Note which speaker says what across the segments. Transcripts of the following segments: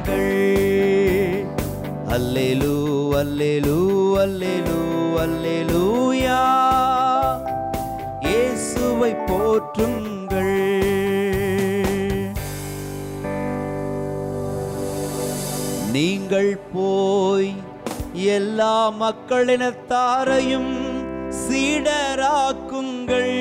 Speaker 1: போற்றுங்கள் அல்லேலூ அல்லேலூ அல்லேலூ அல்லேலூயா இயேசுவை போற்றுங்கள் நீங்கள் போய் எல்லா மக்களினத்தாரையும் சீடராக்குங்கள்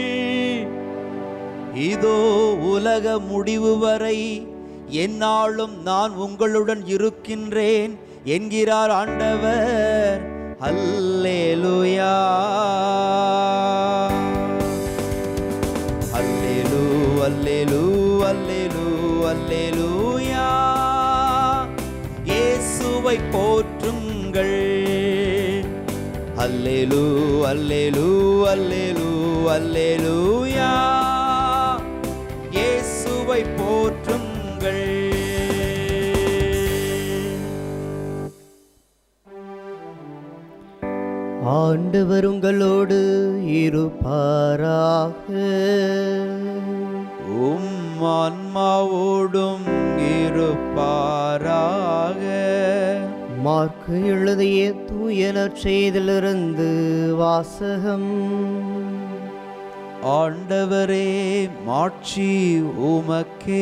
Speaker 1: இதோ உலக முடிவு வரை என்னாலும் நான் உங்களுடன் இருக்கின்றேன் என்கிறார் ஆண்டவர் அல்லேலூயா அல்லேலூ அல்லேலூ அல்லேலூ அல்லேலூயா இயேசுவை போற்றுங்கள் அல்லேலூ அல்லேலூ அல்லேலூ அல்லேலூயா இயேசுவை போற்றுங்கள்
Speaker 2: ஆண்டவர் உங்களோடு இருப்பாராக
Speaker 1: உம் ஆன்மாவோடும் இருப்பாராக
Speaker 2: மார்க்கு எழுதிய தூயனர் செய்திலிருந்து வாசகம்
Speaker 1: ஆண்டவரே மாட்சி உமக்கே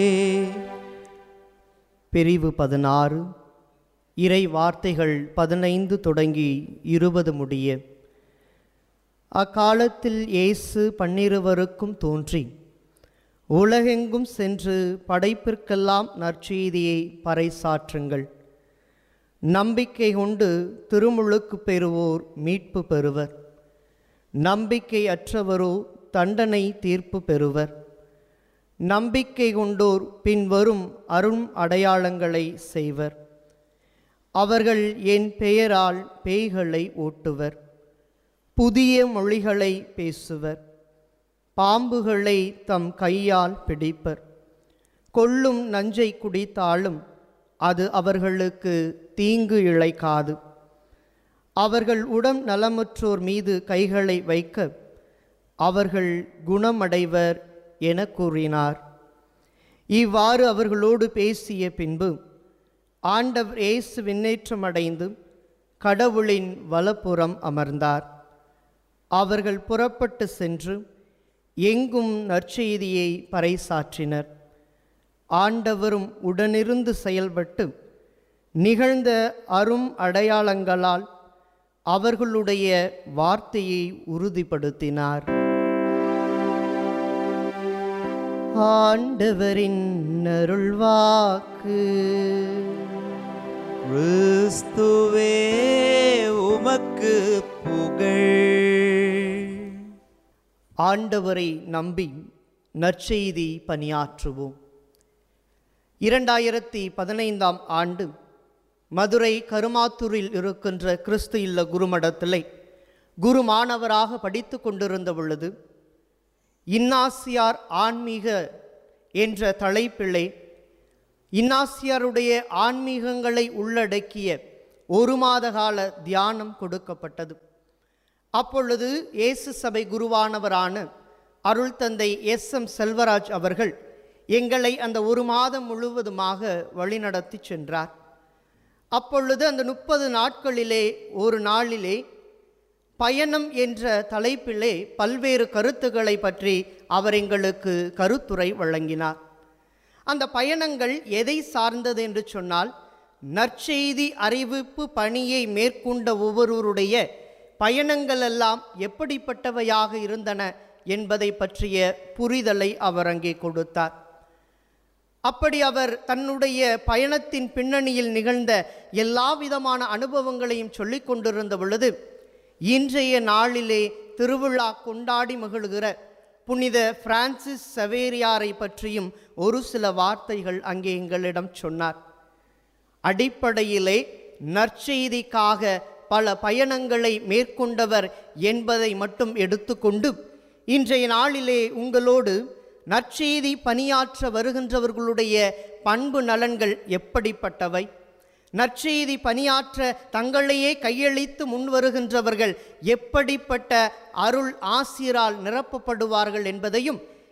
Speaker 2: பிரிவு பதினாறு இறை வார்த்தைகள் பதினைந்து தொடங்கி இருபது முடிய அக்காலத்தில் இயேசு பன்னிருவருக்கும் தோன்றி உலகெங்கும் சென்று படைப்பிற்கெல்லாம் நற்செய்தியை பறைசாற்றுங்கள் நம்பிக்கை கொண்டு திருமுழுக்கு பெறுவோர் மீட்பு பெறுவர் நம்பிக்கை அற்றவரோ தண்டனை தீர்ப்பு பெறுவர் நம்பிக்கை கொண்டோர் பின்வரும் அரும் அடையாளங்களை செய்வர் அவர்கள் என் பெயரால் பேய்களை ஓட்டுவர் புதிய மொழிகளை பேசுவர் பாம்புகளை தம் கையால் பிடிப்பர் கொல்லும் நஞ்சை குடித்தாலும் அது அவர்களுக்கு தீங்கு இழைக்காது அவர்கள் உடம் நலமுற்றோர் மீது கைகளை வைக்க அவர்கள் குணமடைவர் என கூறினார் இவ்வாறு அவர்களோடு பேசிய பின்பு ஆண்டவர் இயேசு விண்ணேற்றம் அடைந்து கடவுளின் வலப்புறம் அமர்ந்தார் அவர்கள் புறப்பட்டு சென்று எங்கும் நற்செய்தியை பறைசாற்றினர் ஆண்டவரும் உடனிருந்து செயல்பட்டு நிகழ்ந்த அரும் அடையாளங்களால் அவர்களுடைய வார்த்தையை உறுதிப்படுத்தினார் ஆண்டவரின் அருள்வாக்கு
Speaker 1: கிறிஸ்துவே உமக்கு புகழ்
Speaker 2: ஆண்டவரை நம்பி நற்செய்தி பணியாற்றுவோம் இரண்டாயிரத்தி பதினைந்தாம் ஆண்டு மதுரை கருமாத்தூரில் இருக்கின்ற கிறிஸ்து இல்ல குருமடத்திலே குரு மாணவராக படித்து கொண்டிருந்த பொழுது இன்னாசியார் ஆன்மீக என்ற தலைப்பிலே இன்னாசியாருடைய ஆன்மீகங்களை உள்ளடக்கிய ஒரு மாத கால தியானம் கொடுக்கப்பட்டது அப்பொழுது இயேசு சபை குருவானவரான அருள் தந்தை எஸ் எம் செல்வராஜ் அவர்கள் எங்களை அந்த ஒரு மாதம் முழுவதுமாக வழிநடத்தி சென்றார் அப்பொழுது அந்த முப்பது நாட்களிலே ஒரு நாளிலே பயணம் என்ற தலைப்பிலே பல்வேறு கருத்துக்களை பற்றி அவர் எங்களுக்கு கருத்துரை வழங்கினார் அந்த பயணங்கள் எதை சார்ந்தது என்று சொன்னால் நற்செய்தி அறிவிப்பு பணியை மேற்கொண்ட ஒவ்வொருவருடைய பயணங்கள் எல்லாம் எப்படிப்பட்டவையாக இருந்தன என்பதை பற்றிய புரிதலை அவர் அங்கே கொடுத்தார் அப்படி அவர் தன்னுடைய பயணத்தின் பின்னணியில் நிகழ்ந்த எல்லா விதமான அனுபவங்களையும் சொல்லிக் கொண்டிருந்த பொழுது இன்றைய நாளிலே திருவிழா கொண்டாடி மகிழ்கிற புனித பிரான்சிஸ் சவேரியாரை பற்றியும் ஒரு சில வார்த்தைகள் அங்கே எங்களிடம் சொன்னார் அடிப்படையிலே நற்செய்திக்காக பல பயணங்களை மேற்கொண்டவர் என்பதை மட்டும் எடுத்துக்கொண்டு இன்றைய நாளிலே உங்களோடு நற்செய்தி பணியாற்ற வருகின்றவர்களுடைய பண்பு நலன்கள் எப்படிப்பட்டவை நற்செய்தி பணியாற்ற தங்களையே கையளித்து முன்வருகின்றவர்கள் எப்படிப்பட்ட அருள் ஆசிரால் நிரப்பப்படுவார்கள் என்பதையும்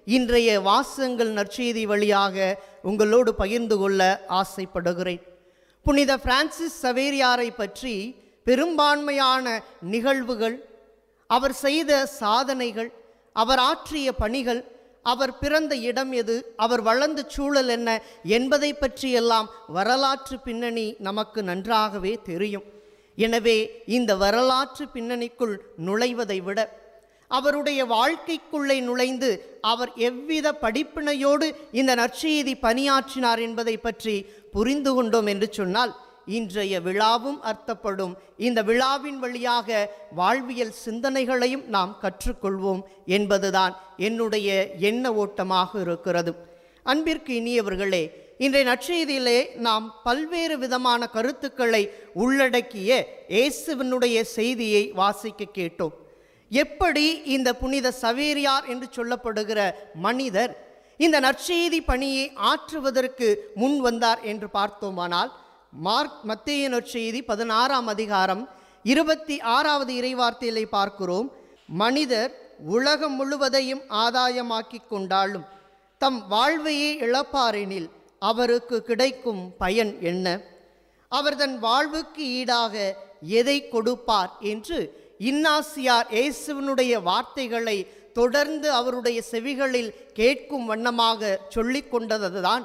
Speaker 2: இன்றைய வாசகங்கள் நற்செய்தி வழியாக உங்களோடு பகிர்ந்து கொள்ள ஆசைப்படுகிறேன் புனித பிரான்சிஸ் சவேரியாரை பற்றி பெரும்பான்மையான நிகழ்வுகள் அவர் செய்த சாதனைகள் அவர் ஆற்றிய பணிகள் அவர் பிறந்த இடம் எது அவர் வளர்ந்த சூழல் என்ன என்பதை பற்றியெல்லாம் வரலாற்று பின்னணி நமக்கு நன்றாகவே தெரியும் எனவே இந்த வரலாற்று பின்னணிக்குள் நுழைவதை விட அவருடைய வாழ்க்கைக்குள்ளே நுழைந்து அவர் எவ்வித படிப்பினையோடு இந்த நற்செய்தி பணியாற்றினார் என்பதை பற்றி புரிந்து கொண்டோம் என்று சொன்னால் இன்றைய விழாவும் அர்த்தப்படும் இந்த விழாவின் வழியாக வாழ்வியல் சிந்தனைகளையும் நாம் கற்றுக்கொள்வோம் என்பதுதான் என்னுடைய எண்ண ஓட்டமாக இருக்கிறது அன்பிற்கு இனியவர்களே இன்றைய நற்செய்தியிலே நாம் பல்வேறு விதமான கருத்துக்களை உள்ளடக்கிய இயேசுவினுடைய செய்தியை வாசிக்க கேட்டோம் எப்படி இந்த புனித சவேரியார் என்று சொல்லப்படுகிற மனிதர் இந்த நற்செய்தி பணியை ஆற்றுவதற்கு முன் வந்தார் என்று பார்த்தோமானால் மார்க் மத்தேய நற்செய்தி பதினாறாம் அதிகாரம் இருபத்தி ஆறாவது இறைவார்த்தையிலே பார்க்கிறோம் மனிதர் உலகம் முழுவதையும் ஆதாயமாக்கிக் கொண்டாலும் தம் வாழ்வையே இழப்பாரெனில் அவருக்கு கிடைக்கும் பயன் என்ன அவர் தன் வாழ்வுக்கு ஈடாக எதை கொடுப்பார் என்று இன்னாசியார் இயேசுவினுடைய வார்த்தைகளை தொடர்ந்து அவருடைய செவிகளில் கேட்கும் வண்ணமாக சொல்லிக் கொண்டதுதான்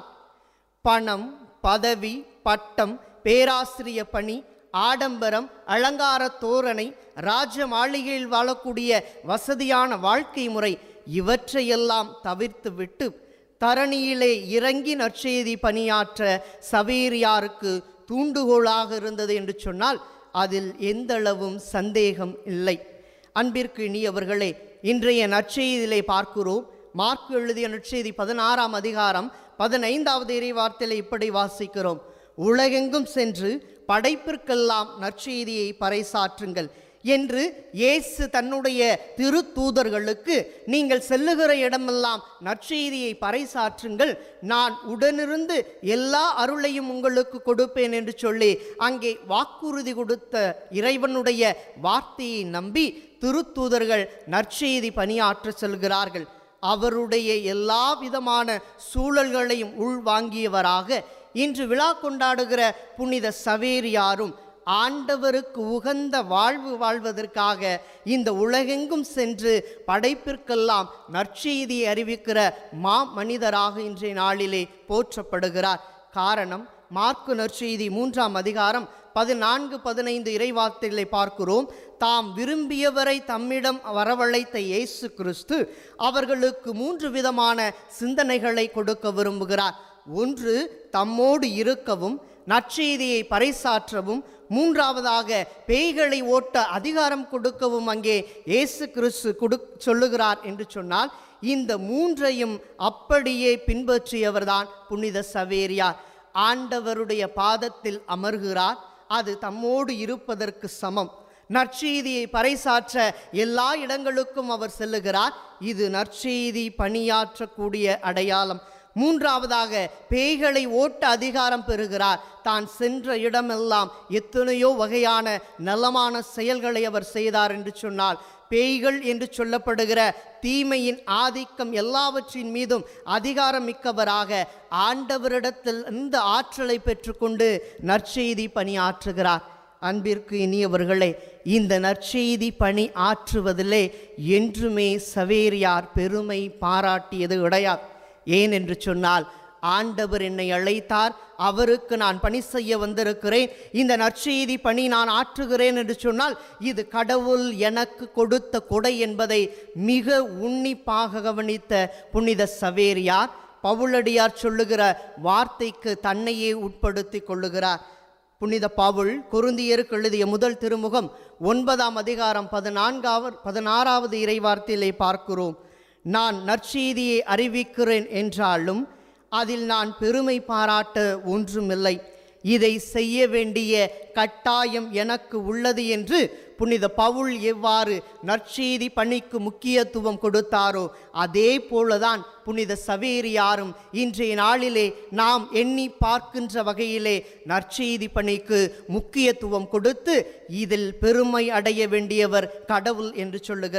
Speaker 2: பணம் பதவி பட்டம் பேராசிரிய பணி ஆடம்பரம் அலங்கார தோரணை ராஜ மாளிகையில் வாழக்கூடிய வசதியான வாழ்க்கை முறை இவற்றையெல்லாம் தவிர்த்துவிட்டு தரணியிலே இறங்கி நற்செய்தி பணியாற்ற சவேரியாருக்கு தூண்டுகோலாக இருந்தது என்று சொன்னால் அதில் எந்தளவும் சந்தேகம் இல்லை அன்பிற்கு இனியவர்களே இன்றைய நற்செய்தியிலே பார்க்கிறோம் மார்க் எழுதிய நற்செய்தி பதினாறாம் அதிகாரம் பதினைந்தாவது இறைவார்த்தையிலே இப்படி வாசிக்கிறோம் உலகெங்கும் சென்று படைப்பிற்கெல்லாம் நற்செய்தியை பறைசாற்றுங்கள் என்று இயேசு தன்னுடைய திருத்தூதர்களுக்கு நீங்கள் செல்லுகிற இடமெல்லாம் நற்செய்தியை பறைசாற்றுங்கள் நான் உடனிருந்து எல்லா அருளையும் உங்களுக்கு கொடுப்பேன் என்று சொல்லி அங்கே வாக்குறுதி கொடுத்த இறைவனுடைய வார்த்தையை நம்பி திருத்தூதர்கள் நற்செய்தி பணியாற்ற செல்கிறார்கள் அவருடைய எல்லா விதமான சூழல்களையும் உள்வாங்கியவராக இன்று விழா கொண்டாடுகிற புனித சவேரியாரும் ஆண்டவருக்கு உகந்த வாழ்வு வாழ்வதற்காக இந்த உலகெங்கும் சென்று படைப்பிற்கெல்லாம் நற்செய்தியை அறிவிக்கிற மா மனிதராக இன்றைய நாளிலே போற்றப்படுகிறார் காரணம் மார்க்கு நற்செய்தி மூன்றாம் அதிகாரம் பதினான்கு பதினைந்து இறைவார்த்தைகளை பார்க்கிறோம் தாம் விரும்பியவரை தம்மிடம் வரவழைத்த இயேசு கிறிஸ்து அவர்களுக்கு மூன்று விதமான சிந்தனைகளை கொடுக்க விரும்புகிறார் ஒன்று தம்மோடு இருக்கவும் நற்செய்தியை பறைசாற்றவும் மூன்றாவதாக பேய்களை ஓட்ட அதிகாரம் கொடுக்கவும் அங்கே இயேசு கிறிஸ்து கொடு சொல்லுகிறார் என்று சொன்னால் இந்த மூன்றையும் அப்படியே பின்பற்றியவர்தான் புனித சவேரியார் ஆண்டவருடைய பாதத்தில் அமர்கிறார் அது தம்மோடு இருப்பதற்கு சமம் நற்செய்தியை பறைசாற்ற எல்லா இடங்களுக்கும் அவர் செல்லுகிறார் இது நற்செய்தி பணியாற்றக்கூடிய அடையாளம் மூன்றாவதாக பேய்களை ஓட்ட அதிகாரம் பெறுகிறார் தான் சென்ற இடமெல்லாம் எத்தனையோ வகையான நலமான செயல்களை அவர் செய்தார் என்று சொன்னால் பேய்கள் என்று சொல்லப்படுகிற தீமையின் ஆதிக்கம் எல்லாவற்றின் மீதும் அதிகாரம் மிக்கவராக ஆண்டவரிடத்தில் இந்த ஆற்றலை பெற்றுக்கொண்டு நற்செய்தி பணியாற்றுகிறார் அன்பிற்கு இனியவர்களே இந்த நற்செய்தி பணி ஆற்றுவதிலே என்றுமே சவேரியார் பெருமை பாராட்டியது கிடையாது ஏன் என்று சொன்னால் ஆண்டவர் என்னை அழைத்தார் அவருக்கு நான் பணி செய்ய வந்திருக்கிறேன் இந்த நற்செய்தி பணி நான் ஆற்றுகிறேன் என்று சொன்னால் இது கடவுள் எனக்கு கொடுத்த கொடை என்பதை மிக உன்னிப்பாக கவனித்த புனித சவேரியார் பவுலடியார் சொல்லுகிற வார்த்தைக்கு தன்னையே உட்படுத்தி கொள்ளுகிறார் புனித பவுல் குருந்தியருக்கு எழுதிய முதல் திருமுகம் ஒன்பதாம் அதிகாரம் பதினான்காவது பதினாறாவது இறைவார்த்தையிலே பார்க்கிறோம் நான் நற்செய்தியை அறிவிக்கிறேன் என்றாலும் அதில் நான் பெருமை பாராட்ட ஒன்றுமில்லை இதை செய்ய வேண்டிய கட்டாயம் எனக்கு உள்ளது என்று புனித பவுல் எவ்வாறு நற்செய்தி பணிக்கு முக்கியத்துவம் கொடுத்தாரோ அதே போலதான் புனித சவேரியாரும் இன்றைய நாளிலே நாம் எண்ணி பார்க்கின்ற வகையிலே நற்செய்தி பணிக்கு முக்கியத்துவம் கொடுத்து இதில் பெருமை அடைய வேண்டியவர் கடவுள் என்று சொல்லுகிறார்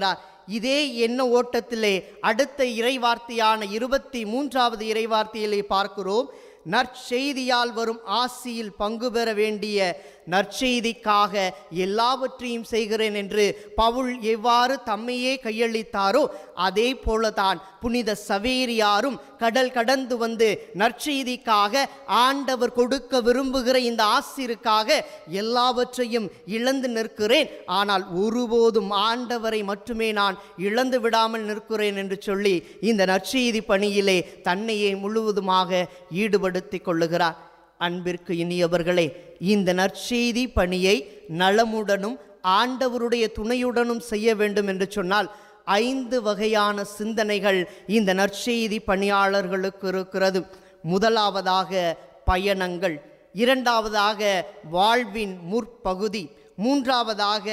Speaker 2: இதே எண்ண ஓட்டத்திலே அடுத்த இறைவார்த்தையான இருபத்தி மூன்றாவது இறைவார்த்தையிலே பார்க்கிறோம் நற்செய்தியால் வரும் ஆசியில் பங்கு பெற வேண்டிய நற்செய்திக்காக எல்லாவற்றையும் செய்கிறேன் என்று பவுல் எவ்வாறு தம்மையே கையளித்தாரோ அதே போலதான் புனித சவேரியாரும் கடல் கடந்து வந்து நற்செய்திக்காக ஆண்டவர் கொடுக்க விரும்புகிற இந்த ஆசிருக்காக எல்லாவற்றையும் இழந்து நிற்கிறேன் ஆனால் ஒருபோதும் ஆண்டவரை மட்டுமே நான் இழந்து விடாமல் நிற்கிறேன் என்று சொல்லி இந்த நற்செய்தி பணியிலே தன்னையே முழுவதுமாக ஈடுபடுத்திக் கொள்ளுகிறார் அன்பிற்கு இனியவர்களே இந்த நற்செய்தி பணியை நலமுடனும் ஆண்டவருடைய துணையுடனும் செய்ய வேண்டும் என்று சொன்னால் ஐந்து வகையான சிந்தனைகள் இந்த நற்செய்தி பணியாளர்களுக்கு இருக்கிறது முதலாவதாக பயணங்கள் இரண்டாவதாக வாழ்வின் முற்பகுதி மூன்றாவதாக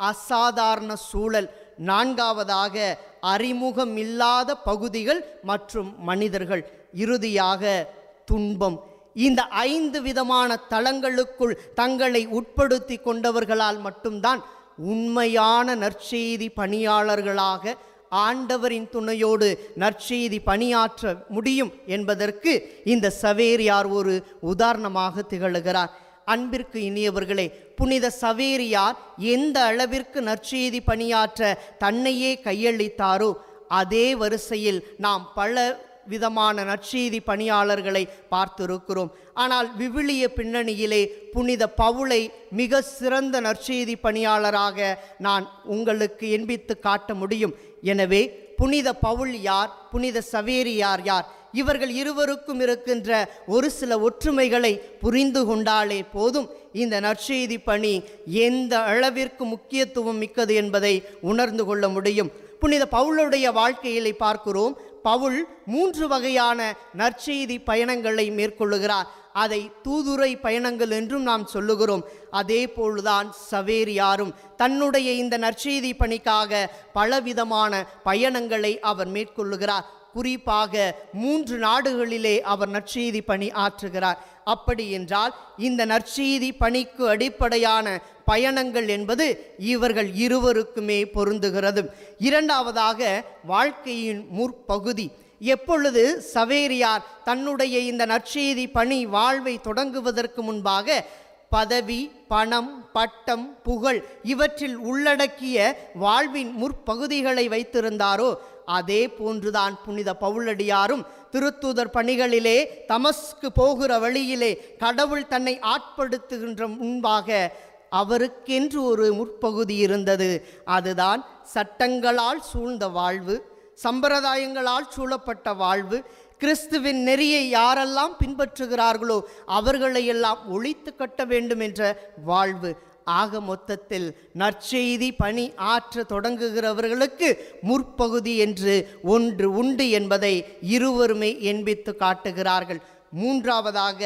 Speaker 2: அசாதாரண சூழல் நான்காவதாக அறிமுகம் இல்லாத பகுதிகள் மற்றும் மனிதர்கள் இறுதியாக துன்பம் இந்த ஐந்து விதமான தளங்களுக்குள் தங்களை உட்படுத்தி கொண்டவர்களால் மட்டும்தான் உண்மையான நற்செய்தி பணியாளர்களாக ஆண்டவரின் துணையோடு நற்செய்தி பணியாற்ற முடியும் என்பதற்கு இந்த சவேரியார் ஒரு உதாரணமாக திகழுகிறார் அன்பிற்கு இனியவர்களே புனித சவேரியார் எந்த அளவிற்கு நற்செய்தி பணியாற்ற தன்னையே கையளித்தாரோ அதே வரிசையில் நாம் பல விதமான நற்செய்தி பணியாளர்களை பார்த்திருக்கிறோம் ஆனால் விவிலிய பின்னணியிலே புனித பவுலை மிக சிறந்த நற்செய்தி பணியாளராக நான் உங்களுக்கு எண்பித்து காட்ட முடியும் எனவே புனித பவுல் யார் புனித சவேரியார் யார் இவர்கள் இருவருக்கும் இருக்கின்ற ஒரு சில ஒற்றுமைகளை புரிந்து கொண்டாலே போதும் இந்த நற்செய்தி பணி எந்த அளவிற்கு முக்கியத்துவம் மிக்கது என்பதை உணர்ந்து கொள்ள முடியும் புனித பவுலுடைய வாழ்க்கையிலே பார்க்கிறோம் பவுல் மூன்று வகையான நற்செய்தி பயணங்களை மேற்கொள்ளுகிறார் அதை தூதுரை பயணங்கள் என்றும் நாம் சொல்லுகிறோம் அதே போல்தான் சவேரியாரும் தன்னுடைய இந்த நற்செய்தி பணிக்காக பலவிதமான பயணங்களை அவர் மேற்கொள்ளுகிறார் குறிப்பாக மூன்று நாடுகளிலே அவர் நற்செய்தி பணி ஆற்றுகிறார் அப்படி என்றால் இந்த நற்செய்தி பணிக்கு அடிப்படையான பயணங்கள் என்பது இவர்கள் இருவருக்குமே பொருந்துகிறது இரண்டாவதாக வாழ்க்கையின் முற்பகுதி எப்பொழுது சவேரியார் தன்னுடைய இந்த நற்செய்தி பணி வாழ்வை தொடங்குவதற்கு முன்பாக பதவி பணம் பட்டம் புகழ் இவற்றில் உள்ளடக்கிய வாழ்வின் முற்பகுதிகளை வைத்திருந்தாரோ அதே போன்றுதான் புனித பவுலடியாரும் திருத்தூதர் பணிகளிலே தமஸ்கு போகிற வழியிலே கடவுள் தன்னை ஆட்படுத்துகின்ற முன்பாக அவருக்கென்று ஒரு முற்பகுதி இருந்தது அதுதான் சட்டங்களால் சூழ்ந்த வாழ்வு சம்பிரதாயங்களால் சூழப்பட்ட வாழ்வு கிறிஸ்துவின் நெறியை யாரெல்லாம் பின்பற்றுகிறார்களோ அவர்களையெல்லாம் ஒழித்து கட்ட வேண்டும் என்ற வாழ்வு ஆக மொத்தத்தில் நற்செய்தி பணி ஆற்ற தொடங்குகிறவர்களுக்கு முற்பகுதி என்று ஒன்று உண்டு என்பதை இருவருமே எண்பித்து காட்டுகிறார்கள் மூன்றாவதாக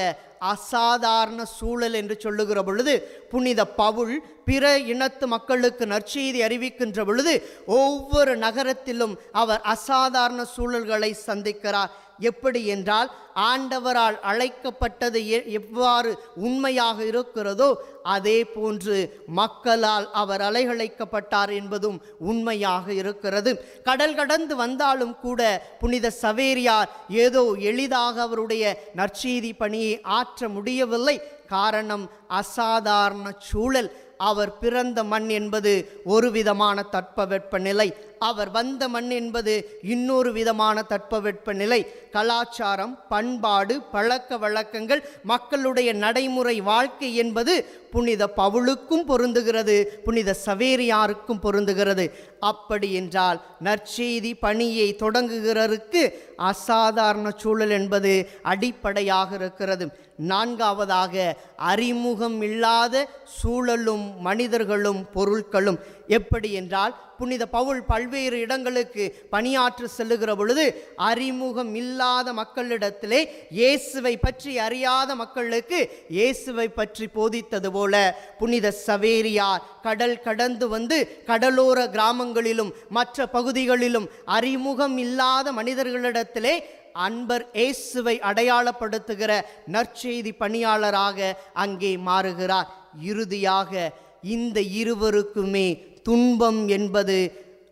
Speaker 2: அசாதாரண சூழல் என்று சொல்லுகிற பொழுது புனித பவுல் பிற இனத்து மக்களுக்கு நற்செய்தி அறிவிக்கின்ற பொழுது ஒவ்வொரு நகரத்திலும் அவர் அசாதாரண சூழல்களை சந்திக்கிறார் எப்படி என்றால் ஆண்டவரால் அழைக்கப்பட்டது எ- எவ்வாறு உண்மையாக இருக்கிறதோ அதே போன்று மக்களால் அவர் அலைகழைக்கப்பட்டார் என்பதும் உண்மையாக இருக்கிறது கடல் கடந்து வந்தாலும் கூட புனித சவேரியார் ஏதோ எளிதாக அவருடைய நற்செய்தி பணியை ஆற்ற முடியவில்லை காரணம் அசாதாரண சூழல் அவர் பிறந்த மண் என்பது ஒரு விதமான தட்பவெப்ப நிலை அவர் வந்த மண் என்பது இன்னொரு விதமான தட்பவெப்ப நிலை கலாச்சாரம் பண்பாடு பழக்க வழக்கங்கள் மக்களுடைய நடைமுறை வாழ்க்கை என்பது புனித பவுலுக்கும் பொருந்துகிறது புனித சவேரியாருக்கும் பொருந்துகிறது அப்படி என்றால் நற்செய்தி பணியை தொடங்குகிறருக்கு அசாதாரண சூழல் என்பது அடிப்படையாக இருக்கிறது நான்காவதாக அறிமுகம் இல்லாத சூழலும் மனிதர்களும் பொருட்களும் எப்படி என்றால் புனித பவுல் பல்வேறு இடங்களுக்கு பணியாற்ற செல்லுகிற பொழுது அறிமுகம் இல்லாத மக்களிடத்திலே இயேசுவை பற்றி அறியாத மக்களுக்கு இயேசுவை பற்றி போதித்தது போல புனித சவேரியார் கடல் கடந்து வந்து கடலோர கிராமங்களிலும் மற்ற பகுதிகளிலும் அறிமுகம் இல்லாத மனிதர்களிடத்திலே அன்பர் இயேசுவை அடையாளப்படுத்துகிற நற்செய்தி பணியாளராக அங்கே மாறுகிறார் இறுதியாக இந்த இருவருக்குமே துன்பம் என்பது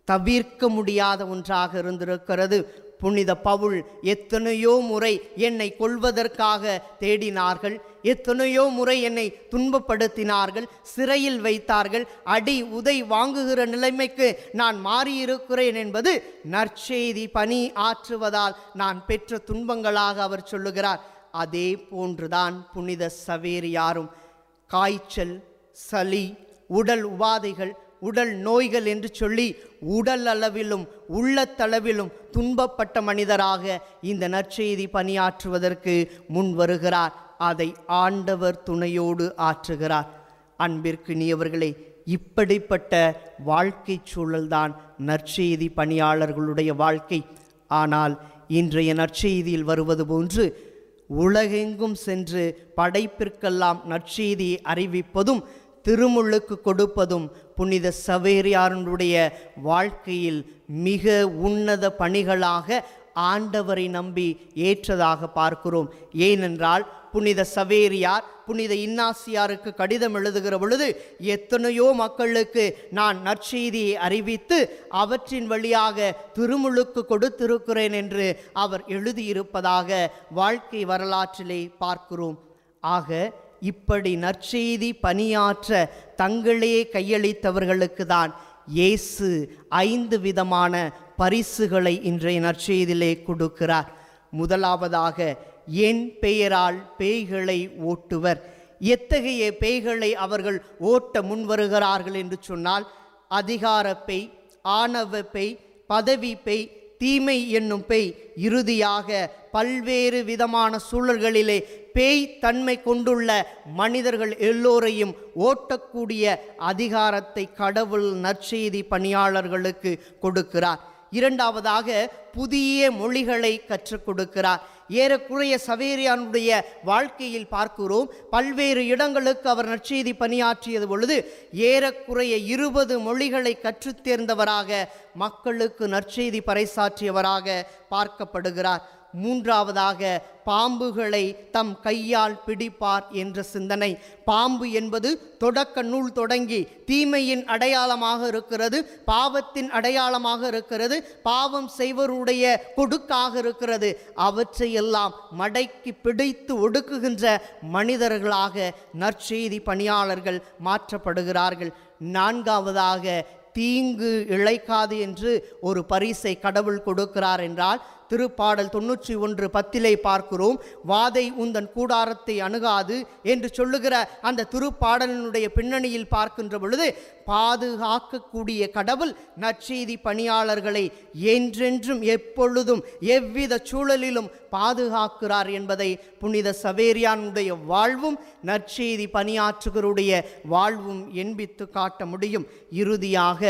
Speaker 2: தவிர்க்க முடியாத ஒன்றாக இருந்திருக்கிறது புனித பவுல் எத்தனையோ முறை என்னை கொள்வதற்காக தேடினார்கள் எத்தனையோ முறை என்னை துன்பப்படுத்தினார்கள் சிறையில் வைத்தார்கள் அடி உதை வாங்குகிற நிலைமைக்கு நான் மாறியிருக்கிறேன் என்பது நற்செய்தி பணி ஆற்றுவதால் நான் பெற்ற துன்பங்களாக அவர் சொல்லுகிறார் அதே போன்றுதான் புனித சவேரியாரும் காய்ச்சல் சளி உடல் உபாதைகள் உடல் நோய்கள் என்று சொல்லி உடல் அளவிலும் உள்ளத்தளவிலும் துன்பப்பட்ட மனிதராக இந்த நற்செய்தி பணியாற்றுவதற்கு முன் வருகிறார் அதை ஆண்டவர் துணையோடு ஆற்றுகிறார் அன்பிற்கினியவர்களே இப்படிப்பட்ட வாழ்க்கை சூழல்தான் நற்செய்தி பணியாளர்களுடைய வாழ்க்கை ஆனால் இன்றைய நற்செய்தியில் வருவது போன்று உலகெங்கும் சென்று படைப்பிற்கெல்லாம் நற்செய்தியை அறிவிப்பதும் திருமுழுக்கு கொடுப்பதும் புனித சவேரியாரனுடைய வாழ்க்கையில் மிக உன்னத பணிகளாக ஆண்டவரை நம்பி ஏற்றதாக பார்க்கிறோம் ஏனென்றால் புனித சவேரியார் புனித இன்னாசியாருக்கு கடிதம் எழுதுகிற பொழுது எத்தனையோ மக்களுக்கு நான் நற்செய்தியை அறிவித்து அவற்றின் வழியாக திருமுழுக்கு கொடுத்திருக்கிறேன் என்று அவர் எழுதியிருப்பதாக வாழ்க்கை வரலாற்றிலே பார்க்கிறோம் ஆக இப்படி நற்செய்தி பணியாற்ற தங்களையே கையளித்தவர்களுக்கு தான் இயேசு ஐந்து விதமான பரிசுகளை இன்றைய நற்செய்தியிலே கொடுக்கிறார் முதலாவதாக என் பெயரால் பேய்களை ஓட்டுவர் எத்தகைய பேய்களை அவர்கள் ஓட்ட முன்வருகிறார்கள் என்று சொன்னால் அதிகார பேய் ஆணவ பேய் பதவி பேய் தீமை என்னும் பேய் இறுதியாக பல்வேறு விதமான சூழல்களிலே பேய் தன்மை கொண்டுள்ள மனிதர்கள் எல்லோரையும் ஓட்டக்கூடிய அதிகாரத்தை கடவுள் நற்செய்தி பணியாளர்களுக்கு கொடுக்கிறார் இரண்டாவதாக புதிய மொழிகளை கற்றுக் கொடுக்கிறார் ஏறக்குறைய சவேரியானுடைய வாழ்க்கையில் பார்க்கிறோம் பல்வேறு இடங்களுக்கு அவர் நற்செய்தி பணியாற்றியது பொழுது ஏறக்குறைய இருபது மொழிகளை கற்றுத் தேர்ந்தவராக மக்களுக்கு நற்செய்தி பறைசாற்றியவராக பார்க்கப்படுகிறார் மூன்றாவதாக பாம்புகளை தம் கையால் பிடிப்பார் என்ற சிந்தனை பாம்பு என்பது தொடக்க நூல் தொடங்கி தீமையின் அடையாளமாக இருக்கிறது பாவத்தின் அடையாளமாக இருக்கிறது பாவம் செய்வருடைய கொடுக்காக இருக்கிறது அவற்றையெல்லாம் மடக்கி பிடித்து ஒடுக்குகின்ற மனிதர்களாக நற்செய்தி பணியாளர்கள் மாற்றப்படுகிறார்கள் நான்காவதாக தீங்கு இழைக்காது என்று ஒரு பரிசை கடவுள் கொடுக்கிறார் என்றால் திருப்பாடல் தொண்ணூற்றி ஒன்று பத்திலே பார்க்கிறோம் வாதை உந்தன் கூடாரத்தை அணுகாது என்று சொல்லுகிற அந்த திருப்பாடலினுடைய பின்னணியில் பார்க்கின்ற பொழுது பாதுகாக்கக்கூடிய கடவுள் நற்செய்தி பணியாளர்களை என்றென்றும் எப்பொழுதும் எவ்வித சூழலிலும் பாதுகாக்கிறார் என்பதை புனித சவேரியானுடைய வாழ்வும் நற்செய்தி பணியாற்றுகளுடைய வாழ்வும் என்பித்து காட்ட முடியும் இறுதியாக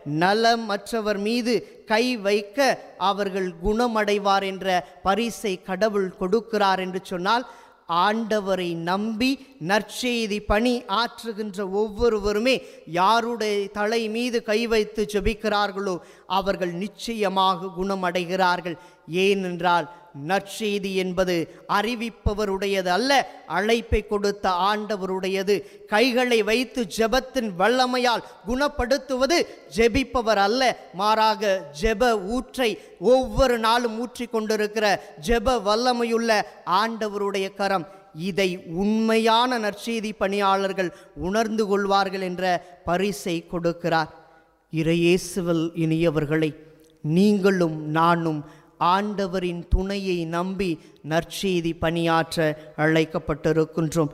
Speaker 2: நலமற்றவர் மீது கை வைக்க அவர்கள் குணமடைவார் என்ற பரிசை கடவுள் கொடுக்கிறார் என்று சொன்னால் ஆண்டவரை நம்பி நற்செய்தி பணி ஆற்றுகின்ற ஒவ்வொருவருமே யாருடைய தலை மீது கை வைத்து ஜெபிக்கிறார்களோ அவர்கள் நிச்சயமாக குணமடைகிறார்கள் ஏனென்றால் நற்செய்தி என்பது அறிவிப்பவருடையது அல்ல அழைப்பை கொடுத்த ஆண்டவருடையது கைகளை வைத்து ஜெபத்தின் வல்லமையால் குணப்படுத்துவது ஜெபிப்பவர் அல்ல மாறாக ஜெப ஊற்றை ஒவ்வொரு நாளும் ஊற்றிக் கொண்டிருக்கிற ஜெப வல்லமையுள்ள ஆண்டவருடைய கரம் இதை உண்மையான நற்செய்தி பணியாளர்கள் உணர்ந்து கொள்வார்கள் என்ற பரிசை கொடுக்கிறார் இறையேசுவல் இனியவர்களை நீங்களும் நானும் ஆண்டவரின் துணையை நம்பி நற்செய்தி பணியாற்ற அழைக்கப்பட்டிருக்கின்றோம்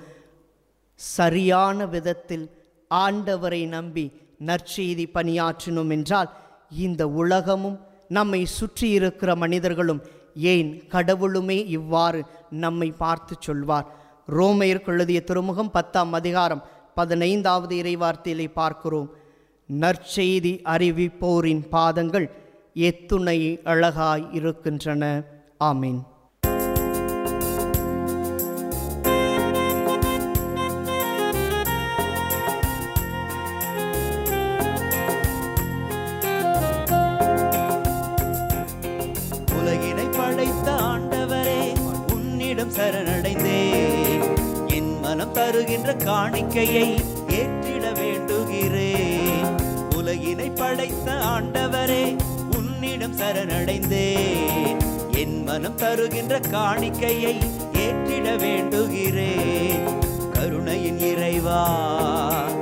Speaker 2: சரியான விதத்தில் ஆண்டவரை நம்பி நற்செய்தி பணியாற்றினோம் என்றால் இந்த உலகமும் நம்மை சுற்றி இருக்கிற மனிதர்களும் ஏன் கடவுளுமே இவ்வாறு நம்மை பார்த்து சொல்வார் ரோமையர் எழுதிய திருமுகம் பத்தாம் அதிகாரம் பதினைந்தாவது இறைவார்த்தையிலே பார்க்கிறோம் நற்செய்தி அறிவிப்போரின் பாதங்கள் எத்துணை அழகாய் இருக்கின்றன ஆமீன்
Speaker 1: உலகினை படைத்த ஆண்டவரே உன்னிடம் சரணடைந்தேன் என் மனம் தருகின்ற காணிக்கையை ஏற்றிட வேண்டுகிறேன் உலகினை படைத்த ஆண்டவரே உன்னிடம் சரணடைந்தேன் என் மனம் தருகின்ற காணிக்கையை ஏற்றிட வேண்டுகிறேன் கருணையின் இறைவா